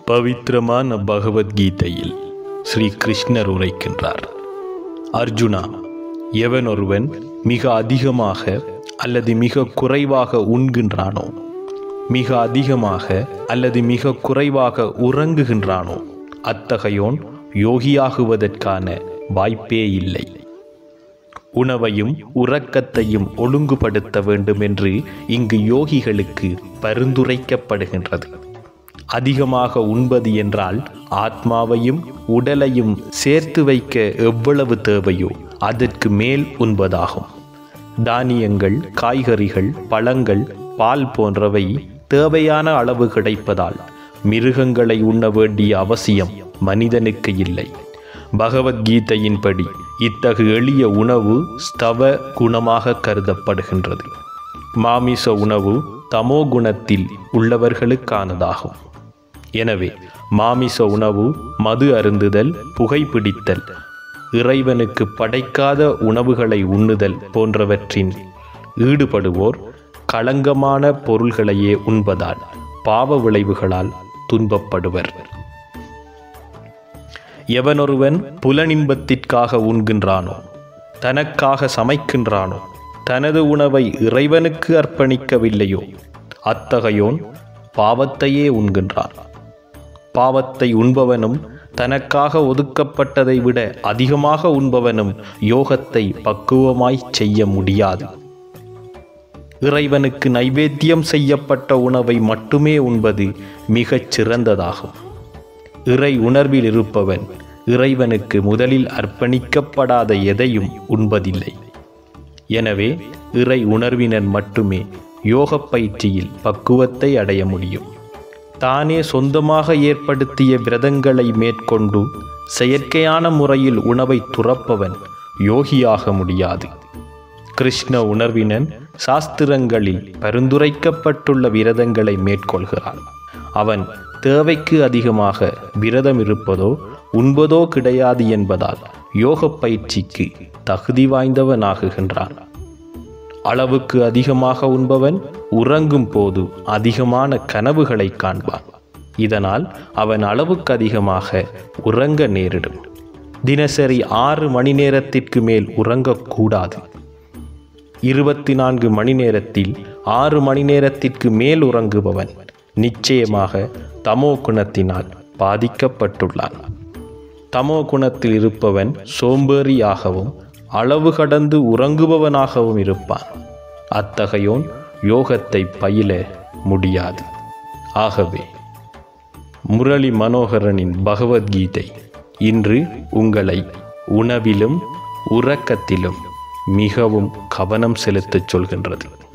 பவித்திரமான பகவத்கீதையில் ஸ்ரீ கிருஷ்ணர் உரைக்கின்றார் அர்ஜுனா எவனொருவன் மிக அதிகமாக அல்லது மிக குறைவாக உண்கின்றானோ மிக அதிகமாக அல்லது மிக குறைவாக உறங்குகின்றானோ அத்தகையோன் யோகியாகுவதற்கான வாய்ப்பே இல்லை உணவையும் உறக்கத்தையும் ஒழுங்குபடுத்த வேண்டும் என்று இங்கு யோகிகளுக்கு பரிந்துரைக்கப்படுகின்றது அதிகமாக உண்பது என்றால் ஆத்மாவையும் உடலையும் சேர்த்து வைக்க எவ்வளவு தேவையோ அதற்கு மேல் உண்பதாகும் தானியங்கள் காய்கறிகள் பழங்கள் பால் போன்றவை தேவையான அளவு கிடைப்பதால் மிருகங்களை உண்ண வேண்டிய அவசியம் மனிதனுக்கு இல்லை பகவத்கீதையின்படி இத்தகு எளிய உணவு ஸ்தவ குணமாக கருதப்படுகின்றது மாமிச உணவு தமோ குணத்தில் உள்ளவர்களுக்கானதாகும் எனவே மாமிச உணவு மது அருந்துதல் புகைப்பிடித்தல் இறைவனுக்கு படைக்காத உணவுகளை உண்ணுதல் போன்றவற்றின் ஈடுபடுவோர் களங்கமான பொருள்களையே உண்பதால் பாவ விளைவுகளால் துன்பப்படுவர் எவனொருவன் புலனின்பத்திற்காக உண்கின்றானோ தனக்காக சமைக்கின்றானோ தனது உணவை இறைவனுக்கு அர்ப்பணிக்கவில்லையோ அத்தகையோன் பாவத்தையே உண்கின்றான் பாவத்தை உண்பவனும் தனக்காக ஒதுக்கப்பட்டதை விட அதிகமாக உண்பவனும் யோகத்தை பக்குவமாய் செய்ய முடியாது இறைவனுக்கு நைவேத்தியம் செய்யப்பட்ட உணவை மட்டுமே உண்பது மிகச் சிறந்ததாகும் இறை உணர்வில் இருப்பவன் இறைவனுக்கு முதலில் அர்ப்பணிக்கப்படாத எதையும் உண்பதில்லை எனவே இறை உணர்வினர் மட்டுமே யோகப் பயிற்சியில் பக்குவத்தை அடைய முடியும் தானே சொந்தமாக ஏற்படுத்திய விரதங்களை மேற்கொண்டு செயற்கையான முறையில் உணவை துறப்பவன் யோகியாக முடியாது கிருஷ்ண உணர்வினன் சாஸ்திரங்களில் பரிந்துரைக்கப்பட்டுள்ள விரதங்களை மேற்கொள்கிறான் அவன் தேவைக்கு அதிகமாக விரதம் இருப்பதோ உண்பதோ கிடையாது என்பதால் யோகப் பயிற்சிக்கு தகுதி வாய்ந்தவனாகுகின்றான் அளவுக்கு அதிகமாக உண்பவன் உறங்கும் போது அதிகமான கனவுகளை காண்பான் இதனால் அவன் அளவுக்கு அதிகமாக உறங்க நேரிடும் தினசரி ஆறு மணி நேரத்திற்கு மேல் உறங்கக்கூடாது இருபத்தி நான்கு மணி நேரத்தில் ஆறு மணி நேரத்திற்கு மேல் உறங்குபவன் நிச்சயமாக தமோ குணத்தினால் பாதிக்கப்பட்டுள்ளான் தமோ குணத்தில் இருப்பவன் சோம்பேறியாகவும் அளவு கடந்து உறங்குபவனாகவும் இருப்பான் அத்தகையோன் யோகத்தை பயில முடியாது ஆகவே முரளி மனோகரனின் பகவத்கீதை இன்று உங்களை உணவிலும் உறக்கத்திலும் மிகவும் கவனம் செலுத்தச் சொல்கின்றது